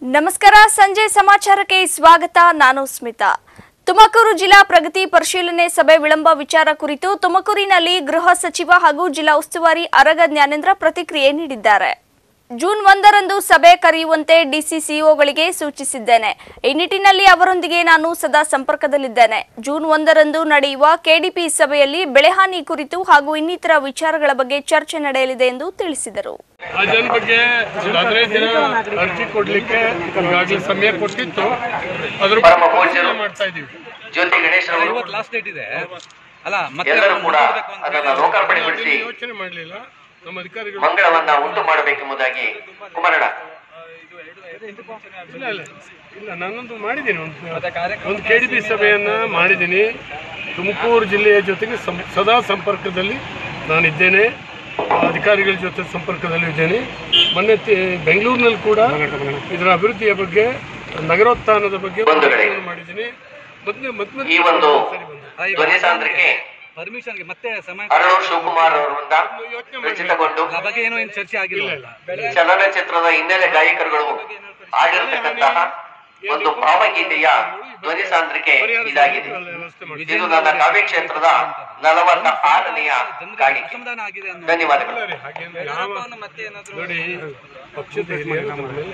ನಮಸ್ಕಾರ ಸಂಜೆ ಸಮಾಚಾರಕ್ಕೆ ಸ್ವಾಗತ ನಾನು ಸ್ಮಿತಾ ತುಮಕೂರು ಜಿಲ್ಲಾ ಪ್ರಗತಿ ಪರಿಶೀಲನೆ ಸಭೆ ವಿಳಂಬ ವಿಚಾರ ಕುರಿತು ತುಮಕೂರಿನಲ್ಲಿ ಗೃಹ ಸಚಿವ ಹಾಗೂ ಜಿಲ್ಲಾ ಉಸ್ತುವಾರಿ ಅರಗ ಜ್ಞಾನೇಂದ್ರ ಪ್ರತಿಕ್ರಿಯೆ ನೀಡಿದ್ದಾರೆ ಜೂನ್ ಒಂದರಂದು ಸಭೆ ಕರೆಯುವಂತೆ ಡಿಸಿಸಿಒಗಳಿಗೆ ಸೂಚಿಸಿದ್ದೇನೆ ಈ ನಿಟ್ಟಿನಲ್ಲಿ ಅವರೊಂದಿಗೆ ನಾನು ಸದಾ ಸಂಪರ್ಕದಲ್ಲಿದ್ದೇನೆ ಜೂನ್ ಒಂದರಂದು ನಡೆಯುವ ಕೆಡಿಪಿ ಸಭೆಯಲ್ಲಿ ಬೆಳೆಹಾನಿ ಕುರಿತು ಹಾಗೂ ಇನ್ನಿತರ ವಿಚಾರಗಳ ಬಗ್ಗೆ ಚರ್ಚೆ ನಡೆಯಲಿದೆ ಎಂದು ತಿಳಿಸಿದರು ಆ ಜನ ಬಗ್ಗೆ ಹದಿನೈದು ದಿನ ಅರ್ಜಿ ಕೊಡ್ಲಿಕ್ಕೆ ಈಗಾಗಲೇ ಸಮಯ ಕೊಟ್ಟಿತ್ತು ಅದ್ರ ಪರಮ ಬಗ್ಗೆ ಪೂಜ್ಯರು. ಪರಿಶೀಲನೆ ಮಾಡ್ತಾ ಇದೀವಿ ಜ್ಯೋತಿ ಗಣೇಶ್ ರವರು ಇವತ್ತು ಲಾಸ್ಟ್ ಡೇಟ್ ಇದೆ ಅಲ್ಲ ಮತ್ತೆ ಎಲ್ಲರೂ ಅವ್ರನ್ನ ಕೂಡ ನೋಡ್ಬೇಕು ಅಂತ ಅದನ್ನು ಹೇಳಿ ಲೋಕಾರ್ಪಣೆಗೊಳಿಸಿ ಅದನ್ನ ಯೋಚನೆ ಮಾಡಲಿಲ್ಲ ನಮ್ಮ ಅಧಿಕಾರಿಗಳು ಮಂಗಳವನ್ನ ಉಂಟು ಮಾಡಬೇಕೆಂಬುದಾಗಿ ಕುಮಾರಣ್ಣ ಇಲ್ಲ ಇಲ್ಲ ಇಲ್ಲ ನಾನೊಂದು ಮಾಡಿದ್ದೀನಿ ಒಂದು ಒಂದು ಕೆ ಡಿ ಪಿ ಸಭೆಯನ್ನ ಮಾಡಿದ್ದೀನಿ ತುಮಕೂರು ಜಿಲ್ಲೆಯ ಜೊತೆಗೆ ಸಂ ಸದಾ ಸಂಪರ್ಕದಲ್ಲಿ ನಾನಿದ್ದೇನೆ ಅಧಿಕಾರಿಗಳ ಜೊತೆ ಸಂಪರ್ಕದಲ್ಲಿ ಇದ್ದೇನೆ ಮೊನ್ನೆ ತಿ- ಬೆಂಗಳೂರಿನಲ್ಲಿ ಕೂಡ ಇದರ ಅಭಿವೃದ್ಧಿಯ ಬಗ್ಗೆ ನಗರೋತ್ಥಾನದ ಬಗ್ಗೆ ಬಂಧುಗಳೇ. ಪರಿಶೀಲನೆ ಮಾಡಿದ್ದೀನಿ ಮತ್ತೆ ಮತ್ತೆ ಈ ಒಂದು ಸರಿ ಬಂದೆ. ಅಲ್ಲ, ಈಗ ಧ್ವನಿ ಸಾಂದ್ರಕ್ಕೆ ಪರ್ಮಿಷನ್ಗೆ ಮತ್ತೆ ಸಮಯ ಅರಳೂರು ಶಿವಕುಮಾರ್ ಅವರಿಂದ ರಚಿತಗೊಂಡು ಆ ಬಗ್ಗೆ ಏನೋ ಏನು ಚರ್ಚೆ ಆಗಿಲ್ಲ ಚಲನಚಿತ್ರದ ಹಿನ್ನೆಲೆ ಗಾಯಕರುಗಳು ಆಗಿರತಕ್ಕಂತಹ ಒಂದು ಭಾವಗೀತೆಯ ಧ್ವನಿ ಸಾಂದ್ರಿಕೆ ಇದಾಗಿದೆ ವ್ಯವಸ್ಥೆ ಮಾಡಿ ಇದು ನನ್ನ ಕಾವ್ಯ ಕ್ಷೇತ್ರದ ನಲವತ್ತ ಆರನೆಯ ಕಾಣಿಕೆ ಅಸಮಾಧಾನ ಆಗಿದೆ ಅನ್ನೋ ಧನ್ಯವಾದಗಳು ಹಾಗೇನು ಯಾವ ಮತ್ತೆ ಏನಾದ್ರು ನೋಡಿ ಪಕ್ಷದ ಹಿರಿಯರು ನಮ್ಮ ಮೇಲೆ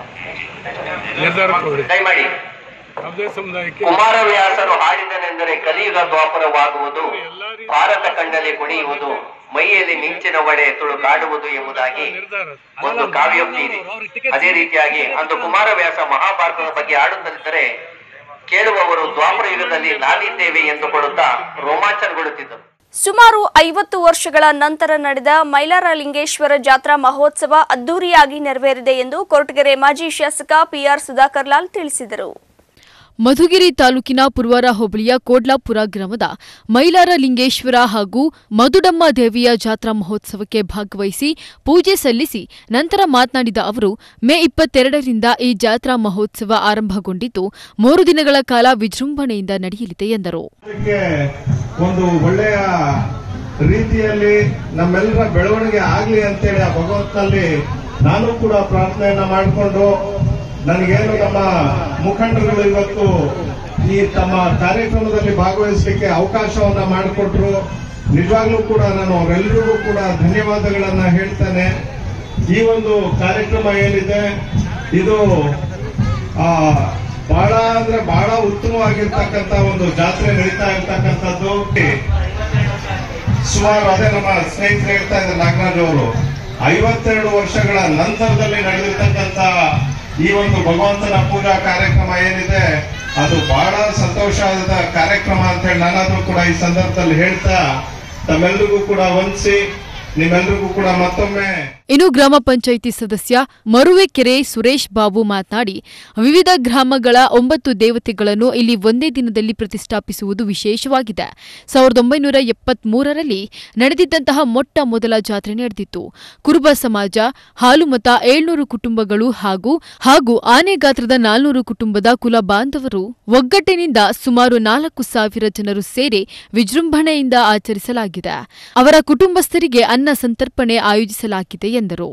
ನಿರ್ಧಾರ ತಗೊಳ್ಳಿ ದಯಮಾಡಿ ಯಾವುದೇ ಸಮುದಾಯಕ್ಕೆ ಕುಮಾರವ್ಯಾಸರು ಹಾಡಿದನೆಂದರೆ ಕಲಿಯುಗ ದ್ವಾಪರವಾಗುವುದು ಭಾರತ ಕಂಡಲ್ಲಿ ಕುಣಿಯುವುದು ಮೈಯಲ್ಲಿ ಮಿಂಚಿನ ಒಡೆ ತುಳುಕಾಡುವುದು ಎಂಬುದಾಗಿ ನಿರ್ಧಾರ ಒಂದು ಕಾವ್ಯೋಕ್ತಿ ಇದೆ ಅದೇ ರೀತಿಯಾಗಿ ಅಂದು ಕುಮಾರವ್ಯಾಸ ಮಹಾಭಾರತದ ಬಗ್ಗೆ ಆಡುತ್ತಲಿದ್ದರೆ ಕೇಳುವವರು ದ್ವಾಪರ ಯುಗದಲ್ಲಿ ನಾನಿದ್ದೇವೆ ಎಂದುಕೊಳ್ಳುತ್ತಾ ರೋಮಾಂಚನಗೊಳ್ಳುತ್ತಿದ್ದರು ಸುಮಾರು ಐವತ್ತು ವರ್ಷಗಳ ನಂತರ ನಡೆದ ಮೈಲಾರಲಿಂಗೇಶ್ವರ ಜಾತ್ರಾ ಮಹೋತ್ಸವ ಅದ್ದೂರಿಯಾಗಿ ನೆರವೇರಿದೆ ಎಂದು ಕೊರಟಗೆರೆ ಮಾಜಿ ಶಾಸಕ ಪಿಆರ್ ಸುಧಾಕರ್ ಲಾಲ್ ತಿಳಿಸಿದರು ಮಧುಗಿರಿ ತಾಲೂಕಿನ ಪುರ್ವಾರ ಹೋಬಳಿಯ ಕೋಡ್ಲಾಪುರ ಗ್ರಾಮದ ಮೈಲಾರ ಲಿಂಗೇಶ್ವರ ಹಾಗೂ ಮಧುಡಮ್ಮ ದೇವಿಯ ಜಾತ್ರಾ ಮಹೋತ್ಸವಕ್ಕೆ ಭಾಗವಹಿಸಿ ಪೂಜೆ ಸಲ್ಲಿಸಿ ನಂತರ ಮಾತನಾಡಿದ ಅವರು ಮೇ ಇಪ್ಪತ್ತೆರಡರಿಂದ ಈ ಜಾತ್ರಾ ಮಹೋತ್ಸವ ಆರಂಭಗೊಂಡಿದ್ದು ಮೂರು ದಿನಗಳ ಕಾಲ ವಿಜೃಂಭಣೆಯಿಂದ ನಡೆಯಲಿದೆ ಎಂದರು ಅದಕ್ಕೆ ಒಂದು ಒಳ್ಳೆಯ ರೀತಿಯಲ್ಲಿ ನಮ್ಮೆಲ್ಲರ ಬೆಳವಣಿಗೆ ಆಗ್ಲಿ ಅಂತೇಳಿ ಆ ಭಗವಂತನಲ್ಲಿ ನಾನು ಕೂಡ ಪ್ರಾರ್ಥನೆಯನ್ನ ಮಾಡಿಕೊಂಡು ನನಗೇನು ನಮ್ಮ ಮುಖಂಡರುಗಳು ಇವತ್ತು ಈ ತಮ್ಮ ಕಾರ್ಯಕ್ರಮದಲ್ಲಿ ಭಾಗವಹಿಸಲಿಕ್ಕೆ ಅವಕಾಶವನ್ನ ಮಾಡಿಕೊಟ್ರು ನಿಜವಾಗ್ಲೂ ಕೂಡ ನಾನು ಅವರೆಲ್ಲರಿಗೂ ಕೂಡ ಧನ್ಯವಾದಗಳನ್ನ ಹೇಳ್ತೇನೆ ಈ ಒಂದು ಕಾರ್ಯಕ್ರಮ ಏನಿದೆ ಇದು ಆ ಬಹಳ ಅಂದ್ರೆ ಬಹಳ ಉತ್ತಮವಾಗಿರ್ತಕ್ಕಂತ ಒಂದು ಜಾತ್ರೆ ನಡೀತಾ ಇರ್ತಕ್ಕಂಥದ್ದು ಸುಮಾರು ಅದೇ ನಮ್ಮ ಸ್ನೇಹಿತರು ಹೇಳ್ತಾ ಇದ್ದಾರೆ ನಾಗರಾಜ್ ಅವರು ಐವತ್ತೆರಡು ವರ್ಷಗಳ ನಂತರದಲ್ಲಿ ನಡೆದಿರ್ತಕ್ಕಂತ ಈ ಒಂದು ಭಗವಂತನ ಪೂಜಾ ಕಾರ್ಯಕ್ರಮ ಏನಿದೆ ಅದು ಬಹಳ ಸಂತೋಷದ ಕಾರ್ಯಕ್ರಮ ಅಂತ ಹೇಳಿ ನಾನಾದ್ರೂ ಕೂಡ ಈ ಸಂದರ್ಭದಲ್ಲಿ ಹೇಳ್ತಾ ತಮ್ಮೆಲ್ಲರಿಗೂ ಕೂಡ ವಂದಿಸಿ ನಿಮ್ಮೆಲ್ಲರಿಗೂ ಕೂಡ ಮತ್ತೊಮ್ಮೆ ಇನ್ನು ಗ್ರಾಮ ಪಂಚಾಯಿತಿ ಸದಸ್ಯ ಮರುವೆಕೆರೆ ಸುರೇಶ್ ಬಾಬು ಮಾತನಾಡಿ ವಿವಿಧ ಗ್ರಾಮಗಳ ಒಂಬತ್ತು ದೇವತೆಗಳನ್ನು ಇಲ್ಲಿ ಒಂದೇ ದಿನದಲ್ಲಿ ಪ್ರತಿಷ್ಠಾಪಿಸುವುದು ವಿಶೇಷವಾಗಿದೆ ಸಾವಿರದ ಒಂಬೈನೂರ ಎಪ್ಪತ್ಮೂರರಲ್ಲಿ ನಡೆದಿದ್ದಂತಹ ಮೊಟ್ಟ ಮೊದಲ ಜಾತ್ರೆ ನಡೆದಿತ್ತು ಕುರುಬ ಸಮಾಜ ಹಾಲುಮತ ಏಳ್ನೂರು ಕುಟುಂಬಗಳು ಹಾಗೂ ಹಾಗೂ ಆನೆ ಗಾತ್ರದ ನಾಲ್ನೂರು ಕುಟುಂಬದ ಕುಲ ಬಾಂಧವರು ಒಗ್ಗಟ್ಟಿನಿಂದ ಸುಮಾರು ನಾಲ್ಕು ಸಾವಿರ ಜನರು ಸೇರಿ ವಿಜೃಂಭಣೆಯಿಂದ ಆಚರಿಸಲಾಗಿದೆ ಅವರ ಕುಟುಂಬಸ್ಥರಿಗೆ ಅನ್ನ ಸಂತರ್ಪಣೆ ಆಯೋಜಿಸಲಾಗಿದೆ ಎಂದರು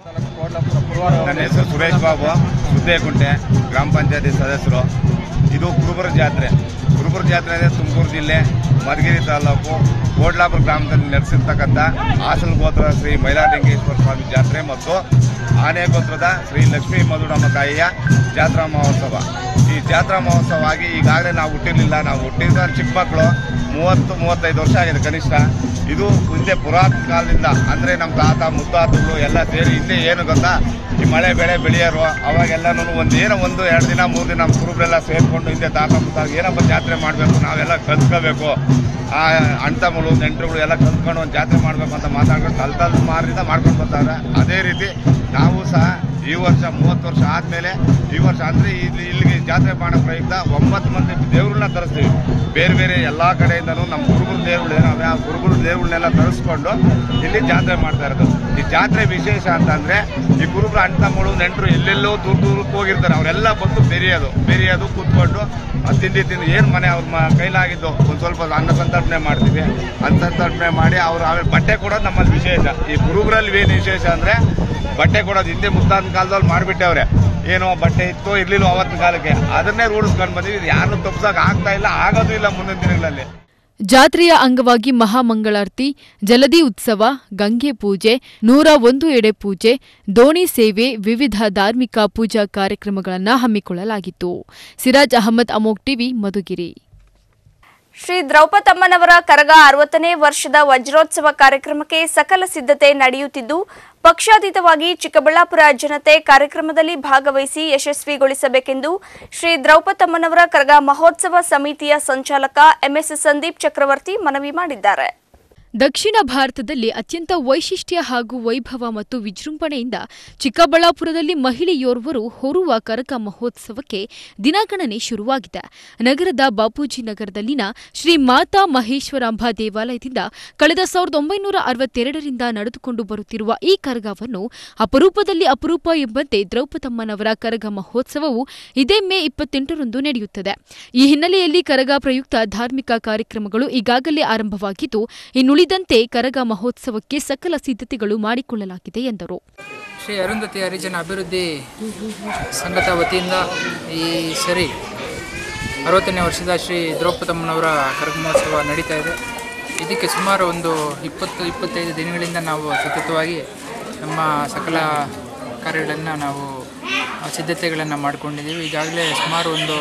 ನನ್ನ ಹೆಸರು ಸುರೇಶ್ ಬಾಬು ಸುದ್ದೇಗುಂಟೆ ಗ್ರಾಮ ಪಂಚಾಯತಿ ಸದಸ್ಯರು ಇದು ಕುರುಬರ ಜಾತ್ರೆ ಕುರುಬರ ಜಾತ್ರೆ ಅಂದರೆ ತುಮಕೂರು ಜಿಲ್ಲೆ ಮಧುಗಿರಿ ತಾಲೂಕು ಕೋಡ್ಲಾಪುರ ಗ್ರಾಮದಲ್ಲಿ ನಡೆಸಿರ್ತಕ್ಕಂಥ ಹಾಸನ ಗೋತ್ರದ ಶ್ರೀ ಮೈಲಾಲಿಂಗೇಶ್ವರ ಸ್ವಾಮಿ ಜಾತ್ರೆ ಮತ್ತು ಆನೆ ಗೋತ್ರದ ಶ್ರೀ ಲಕ್ಷ್ಮೀ ಮಧುಡಮ್ಮ ತಾಯಿಯ ಜಾತ್ರಾ ಮಹೋತ್ಸವ ಈ ಜಾತ್ರಾ ಮಹೋತ್ಸವ ಆಗಿ ಈಗಾಗಲೇ ನಾವು ಹುಟ್ಟಿರಲಿಲ್ಲ ನಾವು ಹುಟ್ಟಿದ ಚಿಕ್ಕ ಮಕ್ಕಳು ಮೂವತ್ತು ಮೂವತ್ತೈದು ವರ್ಷ ಆಗಿದೆ ಕನಿಷ್ಠ ಇದು ಹಿಂದೆ ಪುರಾತನ ಕಾಲದಿಂದ ಅಂದರೆ ನಮ್ಮ ತಾತ ಮುತ್ತಾತಗಳು ಎಲ್ಲ ಸೇರಿ ಹಿಂದೆ ಏನು ಗೊತ್ತಾ ಈ ಮಳೆ ಬೆಳೆ ಬೆಳೆಯೋರು ಅವಾಗೆಲ್ಲನೂ ಒಂದು ಏನೋ ಒಂದು ಎರಡು ದಿನ ಮೂರು ದಿನ ನಮ್ಮ ಕುರುಬರೆಲ್ಲ ಸೇರಿಕೊಂಡು ಹಿಂದೆ ತಾತ ಮುತ್ತಾಗ ಏನಪ್ಪ ಜಾತ್ರೆ ಮಾಡಬೇಕು ನಾವೆಲ್ಲ ಕಲ್ತ್ಕೋಬೇಕು ಆ ಅಣ್ಣ ತಮ್ಮಗಳು ನೆಂಟರುಗಳು ಎಲ್ಲ ಕಲ್ತ್ಕೊಂಡು ಒಂದು ಜಾತ್ರೆ ಮಾಡಬೇಕು ಅಂತ ಮಾತಾಡ್ಕೊಂಡು ತಲೆ ತಲೆ ಮಾರಿಂದ ಮಾಡ್ಕೊಂಡು ಬರ್ತಾರೆ ಅದೇ ರೀತಿ ನಾವು ಸಹ ಈ ವರ್ಷ ಮೂವತ್ತು ವರ್ಷ ಆದಮೇಲೆ ಈ ವರ್ಷ ಅಂದರೆ ಇಲ್ಲಿ ಇಲ್ಲಿಗೆ ಜಾತ್ರೆ ಮಾಡೋ ಪ್ರಯುಕ್ತ ಒಂಬತ್ತು ಮಂದಿ ದೇವ್ರನ್ನ ತರಿಸ್ತೀವಿ ಬೇರೆ ಬೇರೆ ಎಲ್ಲ ಕಡೆಯಿಂದನೂ ನಮ್ಮ ಗುರುಗುರು ದೇವ್ರುಗಳು ಏನಾವೆ ಆ ಗುರುಗುರು ದೇವ್ರನ್ನೆಲ್ಲ ತರಿಸ್ಕೊಂಡು ಇಲ್ಲಿ ಜಾತ್ರೆ ಮಾಡ್ತಾ ಇರೋದು ಈ ಜಾತ್ರೆ ವಿಶೇಷ ಅಂತಂದರೆ ಈ ಗುರುಗಳು ಅಣ್ಣ ತಮ್ಮಗಳು ನೆಂಟರು ಎಲ್ಲೆಲ್ಲೋ ದೂರ ದೂರಕ್ಕೆ ಹೋಗಿರ್ತಾರೆ ಅವರೆಲ್ಲ ಬಂದು ಬೆರೆಯೋದು ಬೆರೆಯೋದು ಕೂತ್ಕೊಂಡು ಅದು ತಿಂಡಿ ತಿಂದು ಏನು ಮನೆ ಅವ್ರ ಮ ಕೈಲಾಗಿದ್ದು ಒಂದು ಸ್ವಲ್ಪ ಅನ್ನ ಸಂತರ್ಪಣೆ ಮಾಡ್ತೀವಿ ಅನ್ನ ಸಂತರ್ಪಣೆ ಮಾಡಿ ಅವ್ರು ಆಮೇಲೆ ಬಟ್ಟೆ ಕೊಡೋದು ನಮ್ಮಲ್ಲಿ ವಿಶೇಷ ಈ ಗುರುಗಳಲ್ಲಿ ಏನು ವಿಶೇಷ ಅಂದರೆ ಬಟ್ಟೆ ಕೊಡೋದು ಹಿಂದೆ ಮುತ್ತಾದ ಕಾಲದಲ್ಲಿ ಮಾಡಿಬಿಟ್ಟವ್ರೆ ಏನೋ ಬಟ್ಟೆ ಇತ್ತು ಇರ್ಲಿಲ್ಲ ಅವತ್ತಿನ ಕಾಲಕ್ಕೆ ಅದನ್ನೇ ರೂಢಿಸ್ಕೊಂಡು ಬಂದಿವಿ ಇದು ಯಾರನ್ನು ತಪ್ಸಕ್ ಆಗ್ತಾ ಇಲ್ಲ ಆಗೋದು ಇಲ್ಲ ಮುಂದಿನ ದಿನಗಳಲ್ಲಿ ಜಾತ್ರೆಯ ಅಂಗವಾಗಿ ಮಹಾಮಂಗಳಾರತಿ ಜಲದಿ ಉತ್ಸವ ಗಂಗೆ ಪೂಜೆ ನೂರ ಒಂದು ಎಡೆ ಪೂಜೆ ದೋಣಿ ಸೇವೆ ವಿವಿಧ ಧಾರ್ಮಿಕ ಪೂಜಾ ಕಾರ್ಯಕ್ರಮಗಳನ್ನು ಹಮ್ಮಿಕೊಳ್ಳಲಾಗಿತ್ತು ಸಿರಾಜ್ ಅಹಮದ್ ಅಮೋಕ್ ಟಿವಿ ಮಧುಗಿರಿ ಶ್ರೀ ದ್ರೌಪದಮ್ಮನವರ ಕರಗ ಅರವತ್ತನೇ ವರ್ಷದ ವಜ್ರೋತ್ಸವ ಕಾರ್ಯಕ್ರಮಕ್ಕೆ ಸಕಲ ಸಿದ್ಧತೆ ನಡೆಯುತ್ತಿದ್ದು ಪಕ್ಷಾತೀತವಾಗಿ ಚಿಕ್ಕಬಳ್ಳಾಪುರ ಜನತೆ ಕಾರ್ಯಕ್ರಮದಲ್ಲಿ ಭಾಗವಹಿಸಿ ಯಶಸ್ವಿಗೊಳಿಸಬೇಕೆಂದು ಶ್ರೀ ದ್ರೌಪದಮ್ಮನವರ ಕರಗ ಮಹೋತ್ಸವ ಸಮಿತಿಯ ಸಂಚಾಲಕ ಎಂಎಸ್ ಸಂದೀಪ್ ಚಕ್ರವರ್ತಿ ಮನವಿ ಮಾಡಿದ್ದಾರೆ ದಕ್ಷಿಣ ಭಾರತದಲ್ಲಿ ಅತ್ಯಂತ ವೈಶಿಷ್ಟ್ಯ ಹಾಗೂ ವೈಭವ ಮತ್ತು ವಿಜೃಂಭಣೆಯಿಂದ ಚಿಕ್ಕಬಳ್ಳಾಪುರದಲ್ಲಿ ಮಹಿಳೆಯೋರ್ವರು ಹೊರುವ ಕರಗ ಮಹೋತ್ಸವಕ್ಕೆ ದಿನಗಣನೆ ಶುರುವಾಗಿದೆ ನಗರದ ಬಾಪೂಜಿ ನಗರದಲ್ಲಿನ ಶ್ರೀ ಮಾತಾ ಮಹೇಶ್ವರಾಂಬ ದೇವಾಲಯದಿಂದ ಕಳೆದ ಸಾವಿರದ ಒಂಬೈನೂರ ಅರವತ್ತೆರಡರಿಂದ ನಡೆದುಕೊಂಡು ಬರುತ್ತಿರುವ ಈ ಕರಗವನ್ನು ಅಪರೂಪದಲ್ಲಿ ಅಪರೂಪ ಎಂಬಂತೆ ದ್ರೌಪದಮ್ಮನವರ ಕರಗ ಮಹೋತ್ಸವವು ಇದೇ ಮೇ ಇಪ್ಪತ್ತೆಂಟರಂದು ನಡೆಯುತ್ತದೆ ಈ ಹಿನ್ನೆಲೆಯಲ್ಲಿ ಕರಗ ಪ್ರಯುಕ್ತ ಧಾರ್ಮಿಕ ಕಾರ್ಯಕ್ರಮಗಳು ಈಗಾಗಲೇ ಆರಂಭವಾಗಿದ್ದು ಇನ್ನುಳಿದಂತೆ ಕರಗ ಮಹೋತ್ಸವಕ್ಕೆ ಸಕಲ ಸಿದ್ಧತೆಗಳು ಮಾಡಿಕೊಳ್ಳಲಾಗಿದೆ ಎಂದರು ಶ್ರೀ ಅರುಂಧತಿ ಹರಿಜನ ಅಭಿವೃದ್ಧಿ ಸಂಘದ ವತಿಯಿಂದ ಈ ಸರಿ ಅರವತ್ತನೇ ವರ್ಷದ ಶ್ರೀ ದ್ರೌಪದಮ್ಮನವರ ಕರಗ ಮಹೋತ್ಸವ ನಡೀತಾ ಇದೆ ಇದಕ್ಕೆ ಸುಮಾರು ಒಂದು ಇಪ್ಪತ್ತು ಇಪ್ಪತ್ತೈದು ದಿನಗಳಿಂದ ನಾವು ಸತತವಾಗಿ ನಮ್ಮ ಸಕಲ ಕಾರ್ಯಗಳನ್ನು ನಾವು ಆ, ಸಿದ್ಧತೆಗಳನ್ನು ಮಾಡಿಕೊಂಡಿದ್ದೀವಿ ಈಗಾಗಲೇ ಸುಮಾರು ಒಂದು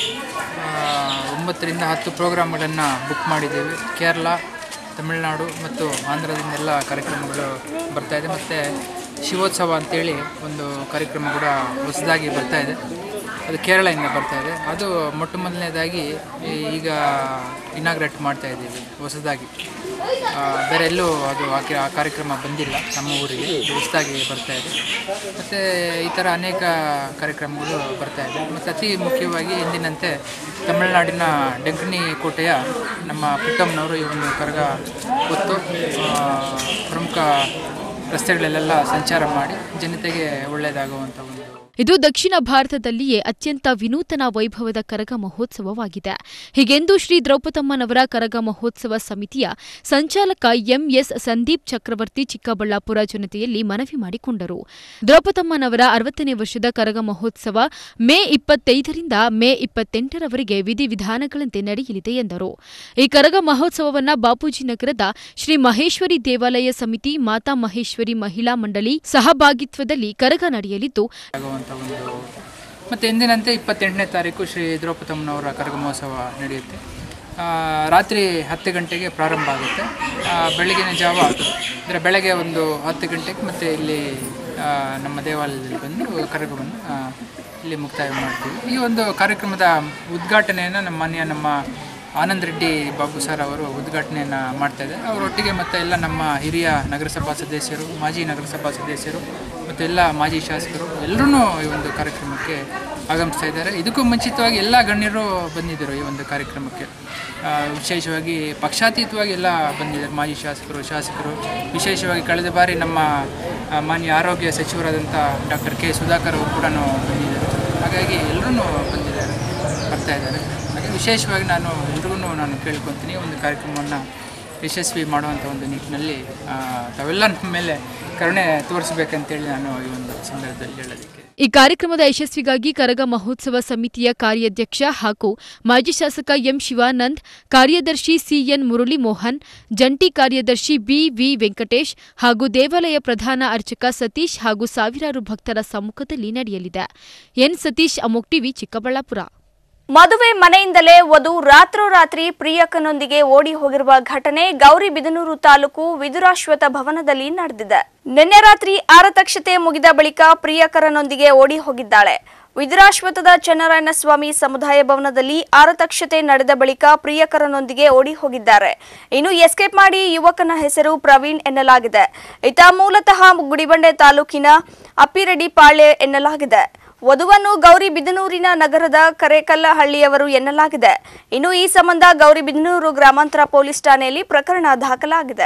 ಆ, ಒಂಬತ್ತರಿಂದ ಹತ್ತು ಪ್ರೋಗ್ರಾಮ್ಗಳನ್ನು ಬುಕ್ ಮಾಡಿದ್ದೇವೆ ಕೇರಳ ತಮಿಳುನಾಡು ಮತ್ತು ಆಂಧ್ರದಿಂದೆಲ್ಲ ಕಾರ್ಯಕ್ರಮಗಳು ಬರ್ತಾ ಇದೆ ಮತ್ತು ಶಿವೋತ್ಸವ ಅಂತೇಳಿ ಒಂದು ಕಾರ್ಯಕ್ರಮ ಕೂಡ ಹೊಸದಾಗಿ ಬರ್ತಾ ಇದೆ ಅದು ಕೇರಳದಿಂದ ಬರ್ತಾ ಇದೆ ಅದು ಮೊಟ್ಟ ಮೊದಲನೇದಾಗಿ ಈ- ಈಗ ಇನಾಗ್ರೇಟ್ ಮಾಡ್ತಾ ಇದ್ದೀವಿ ಹೊಸದಾಗಿ ಆ, ಬೇರೆ ಎಲ್ಲೂ ಅದು ಆ ಕೆ- ಆ ಕಾರ್ಯಕ್ರಮ ಬಂದಿಲ್ಲ ನಮ್ಮ ಊರಿಗೆ ಇದು ಹೊಸದಾಗಿ ಬರ್ತಾ ಇದೆ ಮತ್ತು ಈ ಥರ ಅನೇಕ ಕಾರ್ಯಕ್ರಮಗಳು ಬರ್ತಾ ಇದೆ ಮತ್ತು ಅತಿ ಮುಖ್ಯವಾಗಿ ಎಂದಿನಂತೆ ತಮಿಳುನಾಡಿನ ಡೆಂಕನಿ ಕೋಟೆಯ ನಮ್ಮ ಪುಟ್ಟಮ್ಮನವರು ಈ ಒಂದು ಕರಗ ಹೊತ್ತು ಆ, ಪ್ರಮುಖ ರಸ್ತೆಗಳಲ್ಲೆಲ್ಲ ಸಂಚಾರ ಮಾಡಿ ಜನತೆಗೆ ಒಳ್ಳೆಯದಾಗುವಂಥ ಒಂದು ಇದು ದಕ್ಷಿಣ ಭಾರತದಲ್ಲಿಯೇ ಅತ್ಯಂತ ವಿನೂತನ ವೈಭವದ ಕರಗ ಮಹೋತ್ಸವವಾಗಿದೆ ಹೀಗೆಂದು ಶ್ರೀ ದ್ರೌಪದಮ್ಮನವರ ಕರಗ ಮಹೋತ್ಸವ ಸಮಿತಿಯ ಸಂಚಾಲಕ ಎಂಎಸ್ ಸಂದೀಪ್ ಚಕ್ರವರ್ತಿ ಚಿಕ್ಕಬಳ್ಳಾಪುರ ಜನತೆಯಲ್ಲಿ ಮನವಿ ಮಾಡಿಕೊಂಡರು ದ್ರೌಪದಮ್ಮನವರ ಅರವತ್ತನೇ ವರ್ಷದ ಕರಗ ಮಹೋತ್ಸವ ಮೇ ಇಪ್ಪತ್ತೈದರಿಂದ ಮೇ ಇಪ್ಪತ್ತೆಂಟರವರೆಗೆ ವಿಧಿವಿಧಾನಗಳಂತೆ ನಡೆಯಲಿದೆ ಎಂದರು ಈ ಕರಗ ಮಹೋತ್ಸವವನ್ನ ಬಾಪೂಜಿ ನಗರದ ಶ್ರೀ ಮಹೇಶ್ವರಿ ದೇವಾಲಯ ಸಮಿತಿ ಮಾತಾ ಮಹೇಶ್ವರಿ ಮಹಿಳಾ ಮಂಡಳಿ ಸಹಭಾಗಿತ್ವದಲ್ಲಿ ಕರಗ ನಡೆಯಲಿದ್ದು ಆಗುವಂಥ ಒಂದು ಮತ್ತು ಎಂದಿನಂತೆ ಇಪ್ಪತ್ತೆಂಟನೇ ತಾರೀಕು ಶ್ರೀ ದ್ರೌಪದಮ್ಮನವರ ಕರಗ ಮಹೋತ್ಸವ ನಡೆಯುತ್ತೆ ಆ, ರಾತ್ರಿ ಹತ್ತು ಗಂಟೆಗೆ ಪ್ರಾರಂಭ ಆಗುತ್ತೆ ಆ, ಬೆಳಗಿನ ಜಾವ ಅಂದರೆ ಬೆಳಗ್ಗೆ ಒಂದು ಹತ್ತು ಗಂಟೆಗೆ ಮತ್ತು ಇಲ್ಲಿ ಆ, ನಮ್ಮ ದೇವಾಲಯದಲ್ಲಿ ಬಂದು ಕರಗವನ್ನು ಆ, ಇಲ್ಲಿ ಮುಕ್ತಾಯ ಮಾಡ್ತೀವಿ ಈ ಒಂದು ಕಾರ್ಯಕ್ರಮದ ಉದ್ಘಾಟನೆಯನ್ನು ನಮ್ಮ ಮಾನ್ಯ ನಮ್ಮ ಆನಂದ್ ರೆಡ್ಡಿ ಬಾಬು ಸರ್ ಅವರು ಉದ್ಘಾಟನೆಯನ್ನು ಮಾಡ್ತಾ ಇದ್ದಾರೆ ಅವರೊಟ್ಟಿಗೆ ಮತ್ತು ಎಲ್ಲ ನಮ್ಮ ಹಿರಿಯ ನಗರಸಭಾ ಸದಸ್ಯರು ಮಾಜಿ ನಗರಸಭಾ ಸದಸ್ಯರು ಮತ್ತು ಎಲ್ಲ ಮಾಜಿ ಶಾಸಕರು ಎಲ್ಲರೂ ಈ ಒಂದು ಕಾರ್ಯಕ್ರಮಕ್ಕೆ ಆಗಮಿಸ್ತಾ ಇದ್ದಾರೆ ಇದಕ್ಕೂ ಮುಂಚಿತವಾಗಿ ಎಲ್ಲ ಗಣ್ಯರು ಬಂದಿದ್ದರು ಈ ಒಂದು ಕಾರ್ಯಕ್ರಮಕ್ಕೆ ಆ, ವಿಶೇಷವಾಗಿ ಪಕ್ಷಾತೀತವಾಗಿ ಎಲ್ಲ ಬಂದಿದ್ದಾರೆ ಮಾಜಿ ಶಾಸಕರು ಶಾಸಕರು ವಿಶೇಷವಾಗಿ ಕಳೆದ ಬಾರಿ ನಮ್ಮ ಆ, ಮಾನ್ಯ ಆರೋಗ್ಯ ಸಚಿವರಾದಂಥ ಡಾಕ್ಟರ್ ಕೆ ಸುಧಾಕರ್ ಅವರು ಕೂಡ ಬಂದಿದ್ದರು ಹಾಗಾಗಿ ಎಲ್ಲರೂ ಬಂದಿದ್ದಾರೆ ಬರ್ತಾ ಇದ್ದಾರೆ ಹಾಗೆ ವಿಶೇಷವಾಗಿ ನಾನು ಎಲ್ರಿಗೂ ನಾನು ಕೇಳ್ಕೊತೀನಿ ಒಂದು ಕಾರ್ಯಕ್ರಮವನ್ನು ಯಶಸ್ವಿ ಮಾಡುವಂಥ ಒಂದು ನಿಟ್ಟಿನಲ್ಲಿ ಆ, ತಾವೆಲ್ಲ ನಮ್ಮ ಮೇಲೆ ಕರುಣೆ ತೋರಿಸ್ಬೇಕಂತೇಳಿ ನಾನು ಈ ಒಂದು ಸಂದರ್ಭದಲ್ಲಿ ಹೇಳೋದಕ್ಕೆ ಈ ಕಾರ್ಯಕ್ರಮದ ಯಶಸ್ವಿಗಾಗಿ ಕರಗ ಮಹೋತ್ಸವ ಸಮಿತಿಯ ಕಾರ್ಯಾಧ್ಯಕ್ಷ ಹಾಗೂ ಮಾಜಿ ಶಾಸಕ ಎಂ ಶಿವಾನಂದ್ ಕಾರ್ಯದರ್ಶಿ ಸಿಎನ್ ಮುರಳಿ ಮೋಹನ್ ಜಂಟಿ ಕಾರ್ಯದರ್ಶಿ ಬಿವಿ ವೆಂಕಟೇಶ್ ಹಾಗೂ ದೇವಾಲಯ ಪ್ರಧಾನ ಅರ್ಚಕ ಸತೀಶ್ ಹಾಗೂ ಸಾವಿರಾರು ಭಕ್ತರ ಸಮ್ಮುಖದಲ್ಲಿ ನಡೆಯಲಿದೆ ಎನ್ ಸತೀಶ್ ಅಮೋಕ್ ಟಿವಿ ಚಿಕ್ಕಬಳ್ಳಾಪುರ ಮದುವೆ ಮನೆಯಿಂದಲೇ ವಧು ರಾತ್ರೋರಾತ್ರಿ ಪ್ರಿಯಕನೊಂದಿಗೆ ಓಡಿ ಹೋಗಿರುವ ಘಟನೆ ಗೌರಿಬಿದನೂರು ತಾಲೂಕು ವಿದುರಾಶ್ವತ ಭವನದಲ್ಲಿ ನಡೆದಿದೆ ನಿನ್ನೆ ರಾತ್ರಿ ಆರತಕ್ಷತೆ ಮುಗಿದ ಬಳಿಕ ಪ್ರಿಯಕರನೊಂದಿಗೆ ಓಡಿ ಹೋಗಿದ್ದಾಳೆ ವಿದುರಾಶ್ವತದ ಚನ್ನರಾಯಣ ಸ್ವಾಮಿ ಸಮುದಾಯ ಭವನದಲ್ಲಿ ಆರತಕ್ಷತೆ ನಡೆದ ಬಳಿಕ ಪ್ರಿಯಕರನೊಂದಿಗೆ ಓಡಿ ಹೋಗಿದ್ದಾರೆ ಇನ್ನು ಎಸ್ಕೇಪ್ ಮಾಡಿ ಯುವಕನ ಹೆಸರು ಪ್ರವೀಣ್ ಎನ್ನಲಾಗಿದೆ ಈತ ಮೂಲತಃ ಗುಡಿಬಂಡೆ ತಾಲೂಕಿನ ಅಪ್ಪಿರೆಡ್ಡಿ ಪಾಳ್ಯ ಎನ್ನಲಾಗಿದೆ ವಧುವನ್ನು ಗೌರಿಬಿದನೂರಿನ ನಗರದ ಕರೇಕಲ್ಲಹಳ್ಳಿಯವರು ಎನ್ನಲಾಗಿದೆ ಇನ್ನು ಈ ಸಂಬಂಧ ಗೌರಿಬಿದನೂರು ಗ್ರಾಮಾಂತರ ಪೊಲೀಸ್ ಠಾಣೆಯಲ್ಲಿ ಪ್ರಕರಣ ದಾಖಲಾಗಿದೆ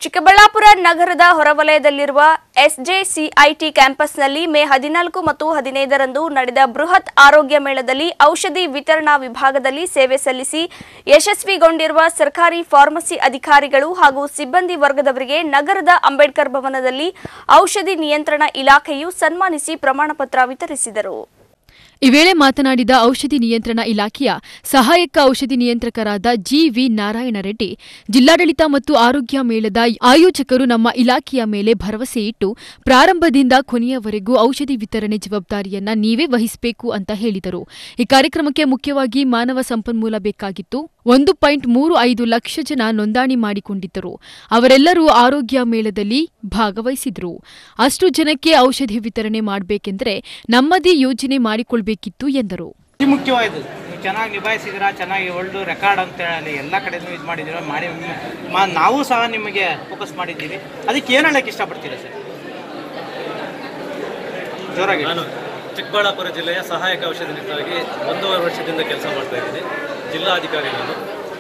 ಚಿಕ್ಕಬಳ್ಳಾಪುರ ನಗರದ ಹೊರವಲಯದಲ್ಲಿರುವ ಎಸ್ಜೆಸಿಐಟಿ ಕ್ಯಾಂಪಸ್ನಲ್ಲಿ ಮೇ ಹದಿನಾಲ್ಕು ಮತ್ತು ಹದಿನೈದರಂದು ನಡೆದ ಬೃಹತ್ ಆರೋಗ್ಯ ಮೇಳದಲ್ಲಿ ಔಷಧಿ ವಿತರಣಾ ವಿಭಾಗದಲ್ಲಿ ಸೇವೆ ಸಲ್ಲಿಸಿ ಯಶಸ್ವಿಗೊಂಡಿರುವ ಸರ್ಕಾರಿ ಫಾರ್ಮಸಿ ಅಧಿಕಾರಿಗಳು ಹಾಗೂ ಸಿಬ್ಬಂದಿ ವರ್ಗದವರಿಗೆ ನಗರದ ಅಂಬೇಡ್ಕರ್ ಭವನದಲ್ಲಿ ಔಷಧಿ ನಿಯಂತ್ರಣ ಇಲಾಖೆಯು ಸನ್ಮಾನಿಸಿ ಪ್ರಮಾಣಪತ್ರ ವಿತರಿಸಿದರು ಈ ವೇಳೆ ಮಾತನಾಡಿದ ಔಷಧಿ ನಿಯಂತ್ರಣ ಇಲಾಖೆಯ ಸಹಾಯಕ ಔಷಧಿ ನಿಯಂತ್ರಕರಾದ ಜಿವಿ ನಾರಾಯಣ ರೆಡ್ಡಿ ಜಿಲ್ಲಾಡಳಿತ ಮತ್ತು ಆರೋಗ್ಯ ಮೇಳದ ಆಯೋಜಕರು ನಮ್ಮ ಇಲಾಖೆಯ ಮೇಲೆ ಭರವಸೆ ಇಟ್ಟು ಪ್ರಾರಂಭದಿಂದ ಕೊನೆಯವರೆಗೂ ಔಷಧಿ ವಿತರಣೆ ಜವಾಬ್ದಾರಿಯನ್ನ ನೀವೇ ವಹಿಸಬೇಕು ಅಂತ ಹೇಳಿದರು ಈ ಕಾರ್ಯಕ್ರಮಕ್ಕೆ ಮುಖ್ಯವಾಗಿ ಮಾನವ ಸಂಪನ್ಮೂಲ ಬೇಕಾಗಿತ್ತು ಒಂದು ಪಾಯಿಂಟ್ ಮೂರು ಐದು ಲಕ್ಷ ಜನ ನೋಂದಣಿ ಮಾಡಿಕೊಂಡಿದ್ದರು ಅವರೆಲ್ಲರೂ ಆರೋಗ್ಯ ಮೇಳದಲ್ಲಿ ಭಾಗವಹಿಸಿದ್ರು ಅಷ್ಟು ಜನಕ್ಕೆ ಔಷಧಿ ವಿತರಣೆ ಮಾಡಬೇಕೆಂದರೆ ನಮ್ಮದೇ ಯೋಜನೆ ಮಾಡಿಕೊಳ್ಬೇಕಿತ್ತು ಎಂದರು ಅತಿ ಮುಖ್ಯವಾದ್ದು ನೀವು ಚೆನ್ನಾಗಿ ನಿಭಾಯಿಸಿದಿರಾ ಚೆನ್ನಾಗಿ ಒಳ್ಳೆ ರೆಕಾರ್ಡ್ ಅಂತ ಹೇಳಿ ಎಲ್ಲ ಕಡೆನೂ ಇದು ಮಾಡಿದ್ದೀರಾ ಮಾಡಿ ಮಾ- ನಾವು ಸಹ ನಿಮಗೆ ಫೋಕಸ್ ಮಾಡಿದ್ದೀವಿ ಅದಕ್ಕೆ ಏನು ಹೇಳಕ್ಕೆ ಇಷ್ಟಪಡ್ತೀರಾ ಸರ್ ಜೋರಾಗಿ ನಾನು ಚಿಕ್ಕಬಳ್ಳಾಪುರ ಜಿಲ್ಲೆಯ ಸಹಾಯಕ ಔಷಧಿ ನಿರತರಾಗಿ ಒಂದೂವರೆ ವರ್ಷದಿಂದ ಕೆಲಸ ಮಾಡ್ತಾ ಇದ್ದೀನಿ ಜಿಲ್ಲಾಧಿಕಾರಿ ನಾನು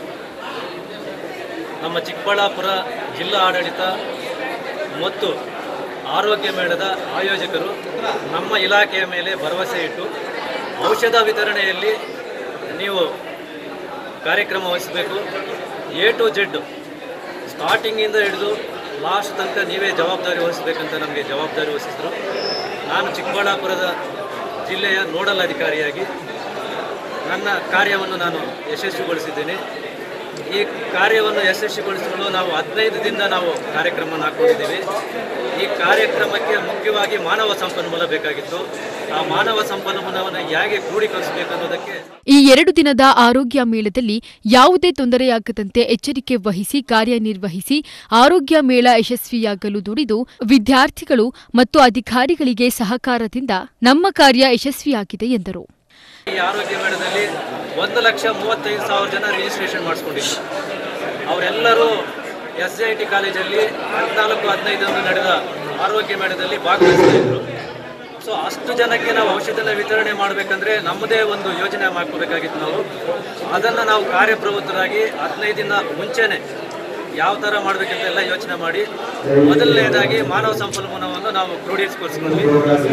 ನಮ್ಮ ಚಿಕ್ಕಬಳ್ಳಾಪುರ ಜಿಲ್ಲಾ ಆಡಳಿತ ಮತ್ತು ಆರೋಗ್ಯ ಮೇಳದ ಆಯೋಜಕರು ನಮ್ಮ ಇಲಾಖೆಯ ಮೇಲೆ ಭರವಸೆ ಇಟ್ಟು ಔಷಧ ವಿತರಣೆಯಲ್ಲಿ ನೀವು ಕಾರ್ಯಕ್ರಮ ವಹಿಸಬೇಕು ಎ ಟು ಜೆಡ್ ಸ್ಟಾರ್ಟಿಂಗಿಂದ ಹಿಡಿದು ಲಾಸ್ಟ್ ತನಕ ನೀವೇ ಜವಾಬ್ದಾರಿ ವಹಿಸಬೇಕಂತ ನಮಗೆ ಜವಾಬ್ದಾರಿ ವಹಿಸಿದ್ರು ನಾನು ಚಿಕ್ಕಬಳ್ಳಾಪುರದ ಜಿಲ್ಲೆಯ ನೋಡಲ್ ಅಧಿಕಾರಿಯಾಗಿ ನನ್ನ ಕಾರ್ಯವನ್ನು ನಾನು ಯಶಸ್ವಿಗೊಳಿಸಿದ್ದೇನೆ ಈ ಕಾರ್ಯವನ್ನು ಯಶಸ್ವಿಗೊಳಿಸಲು ನಾವು ಹದಿನೈದು ದಿನ ನಾವು ಕಾರ್ಯಕ್ರಮವನ್ನು ಹಾಕೊಂಡಿದ್ದೀವಿ ಈ ಕಾರ್ಯಕ್ರಮಕ್ಕೆ ಮುಖ್ಯವಾಗಿ ಮಾನವ ಸಂಪನ್ಮೂಲ ಬೇಕಾಗಿತ್ತು ಆ ಮಾನವ ಸಂಪನ್ಮೂಲವನ್ನು ಹೇಗೆ ಕ್ರೋಢೀಕರಿಸಬೇಕು ಅನ್ನೋದಕ್ಕೆ ಈ ಎರಡು ದಿನದ ಆರೋಗ್ಯ ಮೇಳದಲ್ಲಿ ಯಾವುದೇ ತೊಂದರೆಯಾಗದಂತೆ ಎಚ್ಚರಿಕೆ ವಹಿಸಿ ಕಾರ್ಯನಿರ್ವಹಿಸಿ ಆರೋಗ್ಯ ಮೇಳ ಯಶಸ್ವಿಯಾಗಲು ದುಡಿದು ವಿದ್ಯಾರ್ಥಿಗಳು ಮತ್ತು ಅಧಿಕಾರಿಗಳಿಗೆ ಸಹಕಾರದಿಂದ ನಮ್ಮ ಕಾರ್ಯ ಯಶಸ್ವಿಯಾಗಿದೆ ಎಂದರು ಈ ಆರೋಗ್ಯ ಮೇಳದಲ್ಲಿ ಒಂದು ಲಕ್ಷ ಮೂವತ್ತೈದು ಸಾವಿರ ಜನ ರಿಜಿಸ್ಟ್ರೇಷನ್ ಮಾಡಿಸ್ಕೊಂಡಿದ್ರು ಅವರೆಲ್ಲರೂ ಎಸ್ ಐ ಟಿ ಕಾಲೇಜಲ್ಲಿ ಹದಿನಾಲ್ಕು ಹದಿನೈದರಂದು ನಡೆದ ಆರೋಗ್ಯ ಮೇಳದಲ್ಲಿ ಭಾಗವಹಿಸ್ತಾ ಇದ್ರು ಸೊ ಅಷ್ಟು ಜನಕ್ಕೆ ನಾವು ಔಷಧನ ವಿತರಣೆ ಮಾಡಬೇಕಂದ್ರೆ ನಮ್ಮದೇ ಒಂದು ಯೋಜನೆ ಮಾಡ್ಕೋಬೇಕಾಗಿತ್ತು ನಾವು ಅದನ್ನು ನಾವು ಕಾರ್ಯಪ್ರವೃತ್ತರಾಗಿ ಹದಿನೈದು ದಿನ ಮುಂಚೆನೆ ಯಾವ ಥರ ಮಾಡಬೇಕಂತ ಎಲ್ಲ ಯೋಚನೆ ಮಾಡಿ ಮೊದಲನೇದಾಗಿ ಮಾನವ ಸಂಪನ್ಮೂಲವನ್ನು ನಾವು ಕ್ರೋಢೀಕರಿಸ್ಕೊಂಡ್ವಿ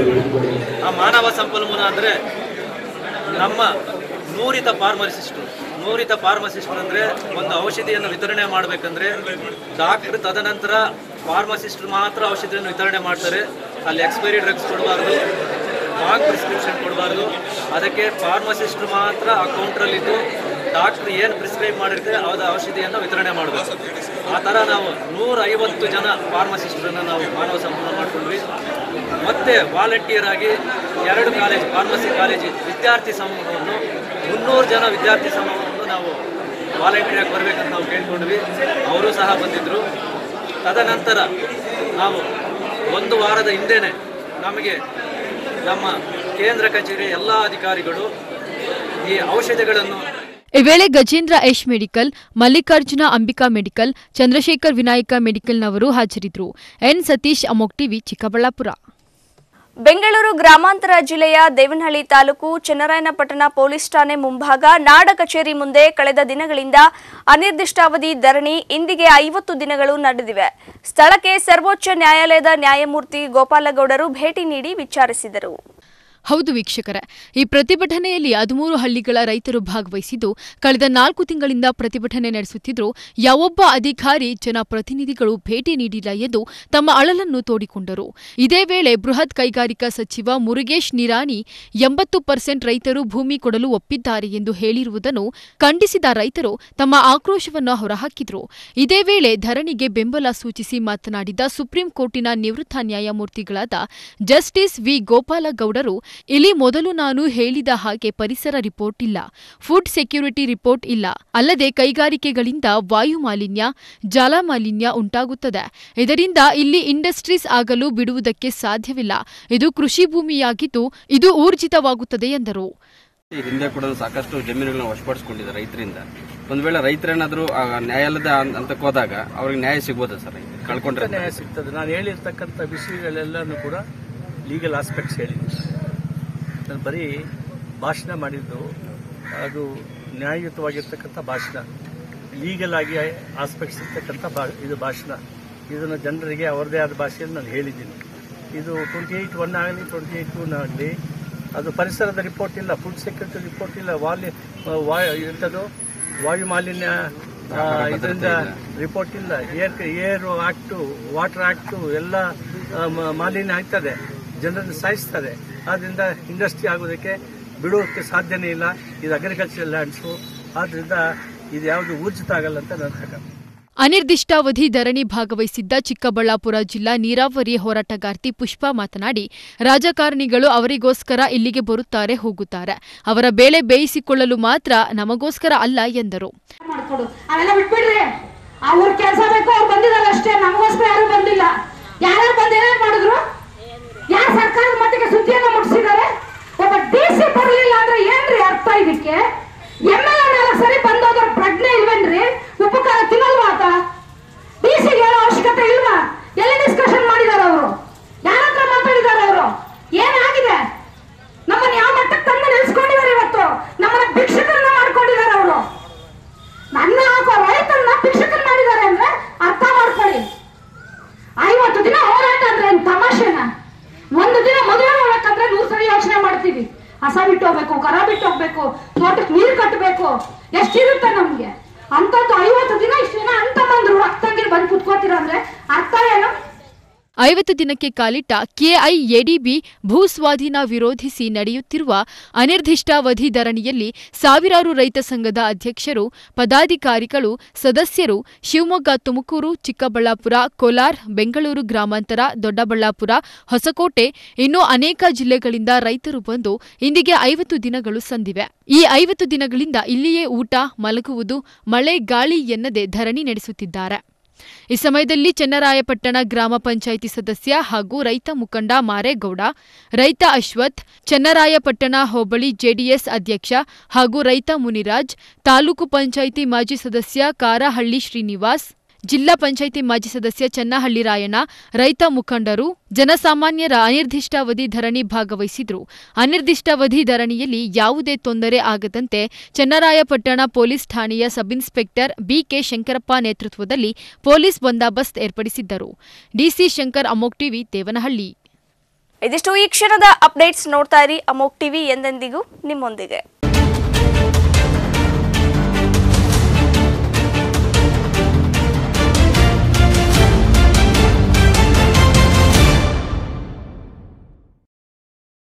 ಆ ಮಾನವ ಸಂಪನ್ಮೂಲ ಅಂದರೆ ನಮ್ಮ ನೂರಿತ ಫಾರ್ಮಸಿಸ್ಟು ನೂರಿತ ಫಾರ್ಮಸಿಸ್ಟರು ಅಂದರೆ ಒಂದು ಔಷಧಿಯನ್ನು ವಿತರಣೆ ಮಾಡಬೇಕಂದ್ರೆ ಡಾಕ್ಟರ್ ತದನಂತರ ಫಾರ್ಮಸಿಸ್ಟರು ಮಾತ್ರ ಔಷಧಿಯನ್ನು ವಿತರಣೆ ಮಾಡ್ತಾರೆ ಅಲ್ಲಿ ಎಕ್ಸ್ಪೈರಿ ಡ್ರಗ್ಸ್ ಕೊಡಬಾರ್ದು ರಾಂಗ್ ಪ್ರಿಸ್ಕ್ರಿಪ್ಷನ್ ಕೊಡಬಾರ್ದು ಅದಕ್ಕೆ ಫಾರ್ಮಸಿಸ್ಟರು ಮಾತ್ರ ಆ ಕೌಂಟ್ರಲ್ಲಿದ್ದು ಡಾಕ್ಟ್ರ್ ಏನು ಪ್ರಿಸ್ಕ್ರೈಬ್ ಮಾಡಿರ್ತಾರೆ ಅವರ ಔಷಧಿಯನ್ನು ವಿತರಣೆ ಮಾಡಬೇಕು ಆ ಥರ ನಾವು ನೂರ ಐವತ್ತು ಜನ ಫಾರ್ಮಸಿಸ್ಟರನ್ನು ನಾವು ಮಾನವ ಸಂಪೂರ್ಣ ಮಾಡ್ಕೊಂಡ್ವಿ ಮತ್ತೆ ವಾಲಂಟಿಯರ್ ಆಗಿ ಎರಡು ಕಾಲೇಜ್ ಫಾರ್ಮಸಿ ಕಾಲೇಜ್ ವಿದ್ಯಾರ್ಥಿ ಸಮೂಹವನ್ನು ಮುನ್ನೂರು ಜನ ವಿದ್ಯಾರ್ಥಿ ಸಮೂಹವನ್ನು ನಾವು ವಾಲಂಟಿಯರ್ ಆಗಿ ಬರಬೇಕಂತ ನಾವು ಕೇಳ್ಕೊಂಡ್ವಿ ಅವರು ಸಹ ಬಂದಿದ್ದರು ತದನಂತರ ನಾವು ಒಂದು ವಾರದ ಹಿಂದೆನೆ ನಮಗೆ ನಮ್ಮ ಕೇಂದ್ರ ಕಚೇರಿ ಎಲ್ಲ ಅಧಿಕಾರಿಗಳು ಈ ಔಷಧಿಗಳನ್ನು ಈ ವೇಳೆ ಗಜೇಂದ್ರ ಯಶ್ ಮೆಡಿಕಲ್ ಮಲ್ಲಿಕಾರ್ಜುನ ಅಂಬಿಕಾ ಮೆಡಿಕಲ್ ಚಂದ್ರಶೇಖರ್ ವಿನಾಯಕ ಮೆಡಿಕಲ್ನವರು ಹಾಜರಿದ್ದರು ಎನ್ ಸತೀಶ್ ಅಮೋಕ್ ಟಿವಿ ಚಿಕ್ಕಬಳ್ಳಾಪುರ ಬೆಂಗಳೂರು ಗ್ರಾಮಾಂತರ ಜಿಲ್ಲೆಯ ದೇವನಹಳ್ಳಿ ತಾಲೂಕು ಚನ್ನರಾಯನಪಟ್ಟಣ ಪೊಲೀಸ್ ಠಾಣೆ ಮುಂಭಾಗ ನಾಡ ಕಚೇರಿ ಮುಂದೆ ಕಳೆದ ದಿನಗಳಿಂದ ಅನಿರ್ದಿಷ್ಟಾವಧಿ ಧರಣಿ ಇಂದಿಗೆ ಐವತ್ತು ದಿನಗಳು ನಡೆದಿವೆ ಸ್ಥಳಕ್ಕೆ ಸರ್ವೋಚ್ಚ ನ್ಯಾಯಾಲಯದ ನ್ಯಾಯಮೂರ್ತಿ ಗೋಪಾಲಗೌಡರು ಭೇಟಿ ನೀಡಿ ವಿಚಾರಿಸಿದರು ಹೌದು ವೀಕ್ಷಕರೇ ಈ ಪ್ರತಿಭಟನೆಯಲ್ಲಿ ಹದಿಮೂರು ಹಳ್ಳಿಗಳ ರೈತರು ಭಾಗವಹಿಸಿದ್ದು ಕಳೆದ ನಾಲ್ಕು ತಿಂಗಳಿಂದ ಪ್ರತಿಭಟನೆ ನಡೆಸುತ್ತಿದ್ದರೂ ಯಾವೊಬ್ಬ ಅಧಿಕಾರಿ ಜನಪ್ರತಿನಿಧಿಗಳು ಭೇಟಿ ನೀಡಿಲ್ಲ ಎಂದು ತಮ್ಮ ಅಳಲನ್ನು ತೋಡಿಕೊಂಡರು ಇದೇ ವೇಳೆ ಬೃಹತ್ ಕೈಗಾರಿಕಾ ಸಚಿವ ಮುರುಗೇಶ್ ನಿರಾಣಿ ಎಂಬತ್ತು ಪರ್ಸೆಂಟ್ ರೈತರು ಭೂಮಿ ಕೊಡಲು ಒಪ್ಪಿದ್ದಾರೆ ಎಂದು ಹೇಳಿರುವುದನ್ನು ಖಂಡಿಸಿದ ರೈತರು ತಮ್ಮ ಆಕ್ರೋಶವನ್ನು ಹೊರಹಾಕಿದ್ರು ಇದೇ ವೇಳೆ ಧರಣಿಗೆ ಬೆಂಬಲ ಸೂಚಿಸಿ ಮಾತನಾಡಿದ ಸುಪ್ರೀಂ ಕೋರ್ಟಿನ ನಿವೃತ್ತ ನ್ಯಾಯಮೂರ್ತಿಗಳಾದ ಜಸ್ಟಿಸ್ ವಿ ಗೋಪಾಲಗೌಡರು ಇಲ್ಲಿ ಮೊದಲು ನಾನು ಹೇಳಿದ ಹಾಗೆ ಪರಿಸರ ರಿಪೋರ್ಟ್ ಇಲ್ಲ ಫುಡ್ ಸೆಕ್ಯೂರಿಟಿ ರಿಪೋರ್ಟ್ ಇಲ್ಲ ಅಲ್ಲದೆ ಕೈಗಾರಿಕೆಗಳಿಂದ ವಾಯು ಮಾಲಿನ್ಯ ಜಲ ಮಾಲಿನ್ಯ ಉಂಟಾಗುತ್ತದೆ ಇದರಿಂದ ಇಲ್ಲಿ ಇಂಡಸ್ಟ್ರೀಸ್ ಆಗಲು ಬಿಡುವುದಕ್ಕೆ ಸಾಧ್ಯವಿಲ್ಲ ಇದು ಕೃಷಿ ಭೂಮಿಯಾಗಿದ್ದು ಇದು ಊರ್ಜಿತವಾಗುತ್ತದೆ ಎಂದರು ಈ ಹಿಂದೆ ಕೂಡ ಸಾಕಷ್ಟು ಜಮೀನುಗಳನ್ನ ವಶಪಡಿಸಿಕೊಂಡಿದ್ದಾರೆ ರೈತರಿಂದ ಒಂದ್ ವೇಳೆ ರೈತರೇನಾದ್ರೂ ಆ ನ್ಯಾಯಾಲಯದ ಹಂತ- ಹಂತಕ್ಕೆ ಹೋದಾಗ ಅವ್ರಿಗೆ ನ್ಯಾಯ ಸಿಗ್ಬೋದಾ ಸರ್ ಕಳ್ಕೊಂಡ್ರೆ ನ್ಯಾಯ ಸಿಗ್ತದೆ ನಾನು ಹೇಳಿರ್ತಕ್ಕಂಥ ವಿಷಯಗಳೆಲ್ಲನೂ ಕೂಡ ಲೀಗಲ್ ಆಸ್ಪೆಕ್ಟ್ಸ್ ಹೇಳಿದ್ದೀನಿ ನಾನು ಬರೀ ಭಾಷಣ ಮಾಡಿದ್ದು ಅದು ನ್ಯಾಯಯುತವಾಗಿರ್ತಕ್ಕಂಥ ಭಾಷಣ ಲೀಗಲ್ ಆಗಿ ಆಸ್ಪೆಕ್ಟ್ಸ್ ಇರ್ತಕ್ಕಂಥ ಬಾ ಇದು ಭಾಷಣ ಇದನ್ನು ಜನರಿಗೆ ಅವರದೇ ಆದ ಭಾಷೆಯಲ್ಲಿ ನಾನು ಹೇಳಿದ್ದೀನಿ ಇದು ಟ್ವೆಂಟಿ ಏಯ್ಟ್ ಒನ್ ಆಗಲಿ ಟ್ವೆಂಟಿ ಏಯ್ಟ್ ಟೂನ್ ಆಗಲಿ ಅದು ಪರಿಸರದ ರಿಪೋರ್ಟ್ ಇಲ್ಲ ಫುಡ್ ಸೆಕ್ಯೂರಿಟಿ ರಿಪೋರ್ಟ್ ಇಲ್ಲ ವಾಲಿ ವಾಯು ಎಂಥದ್ದು ವಾಯು ಮಾಲಿನ್ಯ ಆ, ಇದರಿಂದ ರಿಪೋರ್ಟ್ ಇಲ್ಲ air air act water act ಎಲ್ಲ ಆ, ಮ- ಮಾಲಿನ್ಯ ಆಗ್ತದೆ ಜನರನ್ನು ಸಾಯಿಸ್ತಾರೆ ಆದ್ದರಿಂದ ಇಂಡಸ್ಟ್ರಿ ಆಗೋದಕ್ಕೆ ಬಿಡೋಕ್ಕೆ ಸಾಧ್ಯನೇ ಇಲ್ಲ ಇದು ಅಗ್ರಿಕಲ್ಚರ್ ಲ್ಯಾಂಡ್ಸು ಆದ್ದರಿಂದ ಇದು ಯಾವುದು ಊರ್ಜಿತ ಆಗಲ್ಲ ಅಂತ ನನ್ನ ಲೆಕ್ಕ ಅನಿರ್ದಿಷ್ಟಾವಧಿ ಧರಣಿ ಭಾಗವಹಿಸಿದ್ದ ಚಿಕ್ಕಬಳ್ಳಾಪುರ ಜಿಲ್ಲಾ ನೀರಾವರಿ ಹೋರಾಟಗಾರ್ತಿ ಪುಷ್ಪಾ ಮಾತನಾಡಿ ರಾಜಕಾರಣಿಗಳು ಅವರಿಗೋಸ್ಕರ ಇಲ್ಲಿಗೆ ಬರುತ್ತಾರೆ ಹೋಗುತ್ತಾರೆ ಅವರ ಬೇಳೆ ಬೇಯಿಸಿಕೊಳ್ಳಲು ಮಾತ್ರ ನಮಗೋಸ್ಕರ ಅಲ್ಲ ಎಂದರು ಮಾಡ್ಕೊಡು ಅವೆಲ್ಲ ಬಿಟ್ಬಿಡ್ರಿ ಅವ್ರ ಕೆಲಸ ಬೇಕು ಅವ್ರು ಬಂದಿದ್ದಾರೆ ಅಷ್ಟೇ ನಮಗೋಸ್ಕರ ಯಾರು ಬಂದಿಲ್ಲ ಯಾರ್ಯಾರು ಬಂದು ಏನೇನ್ ಮಾಡಿದ್ರು ಯಾರು ಸರ್ಕಾರದ ಮಟ್ಟಿಗೆ ಸುದ್ದಿಯನ್ನ ಮುಟ್ಟಿಸಿದ್ದಾರೆ ಒಬ್ಬ ಡಿ ಸಿ ಬರಲಿಲ್ಲ ಅಂದ್ರೆ ಏನ್ರಿ ಅರ್ಥ ಇದಕ್ಕೆ ಎಮ್ ಎಲ್ ಎ ನಾಲ್ಕು ಸರಿ ಬಂದೋದ್ರ ಪ್ರಜ್ಞೆ ಇಲ್ವೇನ್ರಿ ಉಪಕಾರ ತಿನ್ನಲ್ವಾ ಆತ ಡಿ ಸಿಗೆ ಹೇಳೋ ಅವಶ್ಯಕತೆ ಇಲ್ವಾ ಎಲ್ಲಿ ಡಿಸ್ಕಷನ್ ಮಾಡಿದಾರೆ ಅವರು ಯಾರ ಹತ್ರ ಮಾತಾಡಿದಾರೆ ಅವರು ಏನಾಗಿದೆ ನಮ್ಮನ್ನ ಯಾವ ಮಟ್ಟಕ್ಕೆ ತಂದು ನಿಲ್ಸ್ಕೊಂಡಿದ್ದಾರೆ ಇವತ್ತು ನಮ್ಮನ್ನ ಭಿಕ್ಷಕರನ್ನ ಮಾಡ್ಕೊಂಡಿದ್ದಾರೆ ಅವರು ನನ್ನ ಹಾಕೋ ರೈತನ್ನ ಭಿಕ್ಷಕನ್ ಮಾಡಿದ್ದಾರೆ ಅಂದ್ರೆ ಅರ್ಥ ಮಾಡ್ಕೊಳ್ಳಿ ಐವತ್ತು ದಿನ ಹೋರಾಟ ಅಂದ್ರೆ ಏನ್ ತಮಾಷೆನ ಒಂದು ದಿನ ಮದುವೆ ಮಾಡ್ಬೇಕಂದ್ರೆ ನೂರು ಸರಿ ಯೋಚನೆ ಮಾಡ್ತೀವಿ ಹಸ ಬಿಟ್ಟು ಹೋಗ್ಬೇಕು ಕರ ಬಿಟ್ಟು ಹೋಗ್ಬೇಕು ತೋಟಕ್ಕೆ ನೀರು ಕಟ್ಟಬೇಕು ಎಷ್ಟಿರುತ್ತೆ ನಮ್ಗೆ ಅಂತದ್ದು ಐವತ್ತು ದಿನ ಇಷ್ಟು ದಿನ ಅಂತ ಬಂದ್ರು ಅಕ್ಕಂಗಿರ್ ಬಂದು ಕುತ್ಕೋತೀರ ಅಂದ್ರೆ ಅರ್ಥ ಏನು ಐವತ್ತು ದಿನಕ್ಕೆ ಕಾಲಿಟ್ಟ ಕೆಐಎಡಿಬಿ ಭೂಸ್ವಾಧೀನ ವಿರೋಧಿಸಿ ನಡೆಯುತ್ತಿರುವ ಅನಿರ್ದಿಷ್ಟಾವಧಿ ಧರಣಿಯಲ್ಲಿ ಸಾವಿರಾರು ರೈತ ಸಂಘದ ಅಧ್ಯಕ್ಷರು ಪದಾಧಿಕಾರಿಗಳು ಸದಸ್ಯರು ಶಿವಮೊಗ್ಗ ತುಮಕೂರು ಚಿಕ್ಕಬಳ್ಳಾಪುರ ಕೋಲಾರ ಬೆಂಗಳೂರು ಗ್ರಾಮಾಂತರ ದೊಡ್ಡಬಳ್ಳಾಪುರ ಹೊಸಕೋಟೆ ಇನ್ನೂ ಅನೇಕ ಜಿಲ್ಲೆಗಳಿಂದ ರೈತರು ಬಂದು ಇಂದಿಗೆ ಐವತ್ತು ದಿನಗಳು ಸಂದಿವೆ ಈ ಐವತ್ತು ದಿನಗಳಿಂದ ಇಲ್ಲಿಯೇ ಊಟ ಮಲಗುವುದು ಮಳೆ ಗಾಳಿ ಎನ್ನದೆ ಧರಣಿ ನಡೆಸುತ್ತಿದ್ದಾರೆ ಈ ಸಮಯದಲ್ಲಿ ಚನ್ನರಾಯಪಟ್ಟಣ ಗ್ರಾಮ ಪಂಚಾಯಿತಿ ಸದಸ್ಯ ಹಾಗೂ ರೈತ ಮುಖಂಡ ಮಾರೇಗೌಡ ರೈತ ಅಶ್ವಥ್ ಚನ್ನರಾಯಪಟ್ಟಣ ಹೋಬಳಿ ಜೆಡಿಎಸ್ ಅಧ್ಯಕ್ಷ ಹಾಗೂ ರೈತ ಮುನಿರಾಜ್ ತಾಲೂಕು ಪಂಚಾಯಿತಿ ಮಾಜಿ ಸದಸ್ಯ ಕಾರಹಳ್ಳಿ ಶ್ರೀನಿವಾಸ್ ಜಿಲ್ಲಾ ಪಂಚಾಯಿತಿ ಮಾಜಿ ಸದಸ್ಯ ಚನ್ನಹಳ್ಳಿ ರಾಯಣ್ಣ ರೈತ ಮುಖಂಡರು ಜನಸಾಮಾನ್ಯರ ಅನಿರ್ದಿಷ್ಟಾವಧಿ ಧರಣಿ ಭಾಗವಹಿಸಿದ್ರು ಅನಿರ್ದಿಷ್ಟಾವಧಿ ಧರಣಿಯಲ್ಲಿ ಯಾವುದೇ ತೊಂದರೆ ಆಗದಂತೆ ಚನ್ನರಾಯಪಟ್ಟಣ ಪೊಲೀಸ್ ಠಾಣೆಯ ಸಬ್ಇನ್ಸ್ಪೆಕ್ಟರ್ ಬಿಕೆ ಶಂಕರಪ್ಪ ನೇತೃತ್ವದಲ್ಲಿ ಪೊಲೀಸ್ ಬಂದೋಬಸ್ತ್ ಏರ್ಪಡಿಸಿದ್ದರು ಡಿಸಿ ಶಂಕರ್ ಅಮೋಕ್ ಟಿವಿ ದೇವನಹಳ್ಳಿ ಇದಿಷ್ಟು ಈ ಕ್ಷಣದ ಅಪ್ಡೇಟ್ಸ್ ನೋಡ್ತಾ ಇರಿ ಅಮೋಕ್ ಟಿವಿ ಎಂದೆಂದಿಗೂ ನಿಮ್ಮೊಂದಿಗೆ